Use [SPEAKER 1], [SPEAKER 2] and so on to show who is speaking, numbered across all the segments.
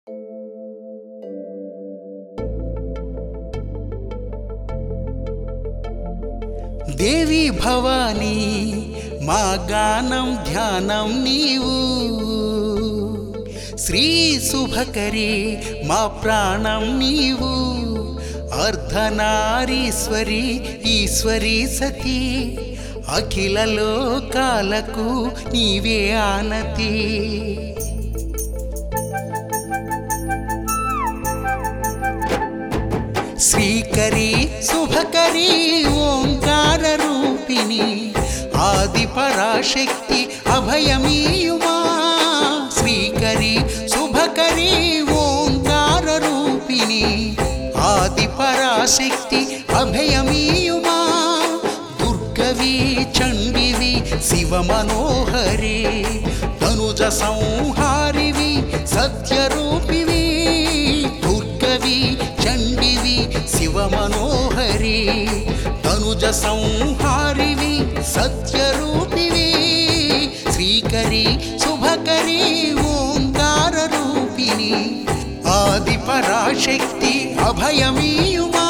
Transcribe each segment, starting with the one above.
[SPEAKER 1] దేవి భవానీ మా గానం ధ్యానం నీవు శ్రీ శుభకరి మా ప్రాణం నీవు అర్ధనారీశ్వరి ఈశ్వరి సతీ అఖిల లోకాలకు నీవే ఆనతి శ్రీకరి శుభకరి ఓంకార రూపిణి ఆది పరాశక్తి అభయమీయుమా శ్రీకరి శుభకరి ఓంకార రూపిణి ఆది పరాశక్తి అభయమీయుమా దుర్గవి చండివి శివ మనోహరి తనుజ సంహారివి సత్యరూపివి దుర్గవి చండివి శివ మనోహరి తనుజ సంహారివి సత్యరూపివి శ్రీకరి శుభకరి ఓంకార రూపిణి ఆది పరాశక్తి అభయమీయుమా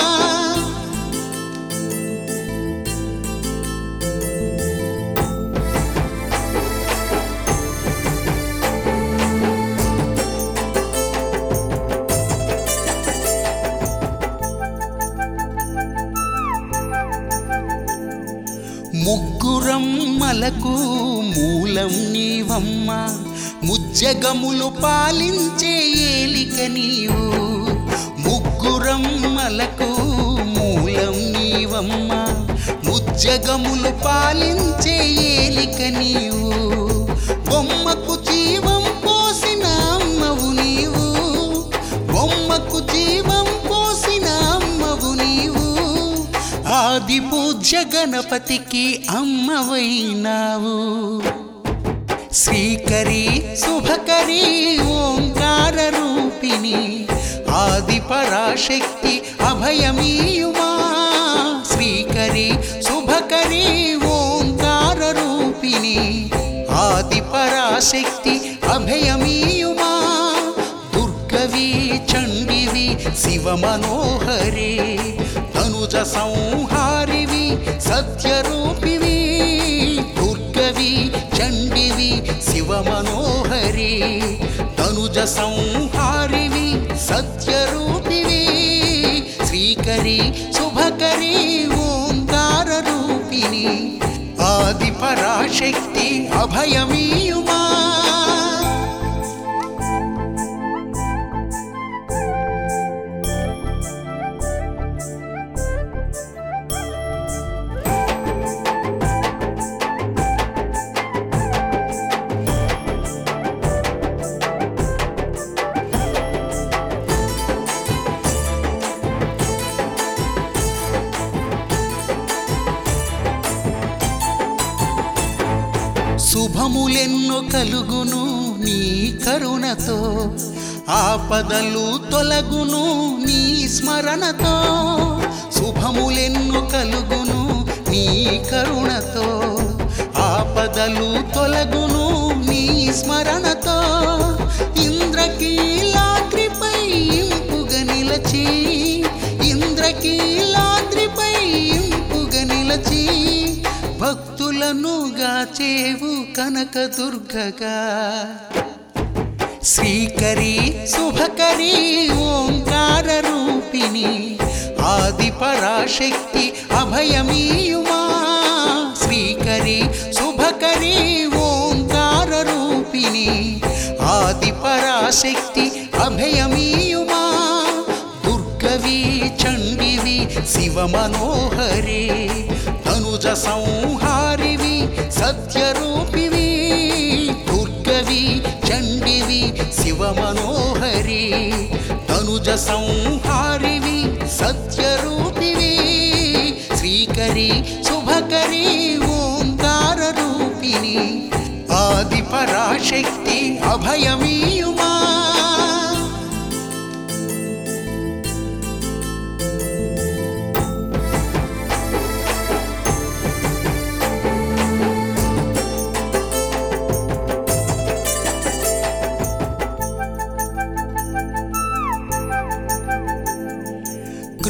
[SPEAKER 1] ముగ్గురమ్మలకు మూలం నీవమ్మ ముజ్జగములు పాలించే ఏలిక నీవు ముగ్గురమ్మలకు మూలం నీవమ్మ ముజ్జగములు పాలించే ఏలిక నీవు బొమ్మకు జీవం పోసిన అమ్మవు నీవు బొమ్మకు జీవం పోసిన అమ్మవు నీవు ఆది పూజ్య గణపతికి అమ్మవైనావు శ్రీకరి శుభకరి ఓంకార రూపిణి ఆది పరాశక్తి అభయమీయుమా శ్రీకరి శుభకరి ఓంకార రూపిణి ఆది పరాశక్తి అభయమీయుమా దుర్గవి చండివి శివ మనోహరి తనుజ సంహారివి సత్యరూపివి దుర్గవి చండివి శివ మనోహరి తనుజ సంహారివి సత్యరూపివి శ్రీకరి శుభకరి ఓంకార రూపిణి ఆది పరాశక్తి అభయమీయుమా శుభములెన్నో కలుగును నీ కరుణతో ఆపదలు తొలగును నీ స్మరణతో శుభములెన్నో కలుగును నీ కరుణతో ఆపదలు తొలగును నీ స్మరణతో ఇంద్రకీలాద్రిపై ఇంపుగా నిలచి ఇంద్రకీలాద్రిపై ఇంపుగా నిలచి భక్తులను గాచేవు కనక దుర్గగా శ్రీకరి శుభకరి ఓంకార రూపిణి ఆది పరాశక్తి అభయమీయుమా శ్రీకరి శుభకరి ఓంకార రూపిణి ఆది పరాశక్తి అభయమీయుమా దుర్గవి చండివి శివ మనోహరి తనుజ సంహారివి సత్యరూపివి దుర్గవి చండివి శివ మనోహరి తనుజ సంహారివి సత్యరూపివి శ్రీకరి శుభకరి ఓంకార రూపిణి ఆది పరాశక్తి అభయమీయుమా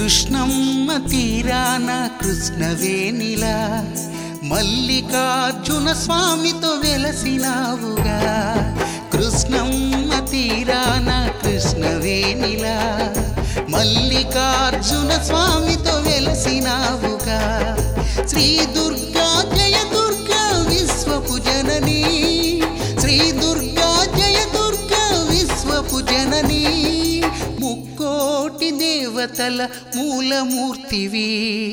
[SPEAKER 1] కృష్ణమ్మ తీరాన కృష్ణవేణిలా మల్లికార్జున స్వామితో వెలసినావుగా కృష్ణమ్మ తీరాన కృష్ణవేణిలా మల్లికార్జున స్వామితో వెలసినావుగా శ్రీ దుర్గా జయ దుర్గా విశ్వపు జననీ శ్రీ దుర్గా జయ దుర్గా విశ్వపు జననీ ముక్కోటి దేవతల మూలమూర్తివి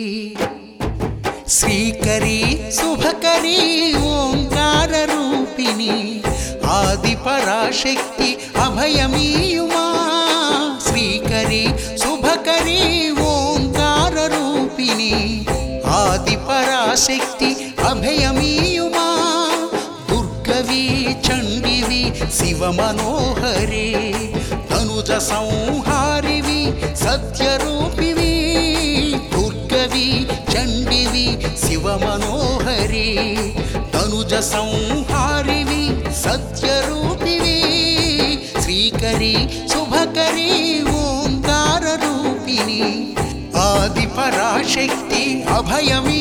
[SPEAKER 1] శ్రీకరి శుభకరి ఓంకార రూపిణి ఆది పరాశక్తి అభయమీయుమా శ్రీకరి శుభకరి ఓంకార రూపిణి ఆది పరాశక్తి అభయమీయుమా దుర్గవి చండివి శివ మనోహరి తనుజ సంహారివి సత్యరూపివి దుర్గవి చండివి శివ మనోహరి తనుజ సంహారివి సత్యరూపివి శ్రీకరి శుభకరి ఓంకార రూపిణి ఆది పరాశక్తి అభయమి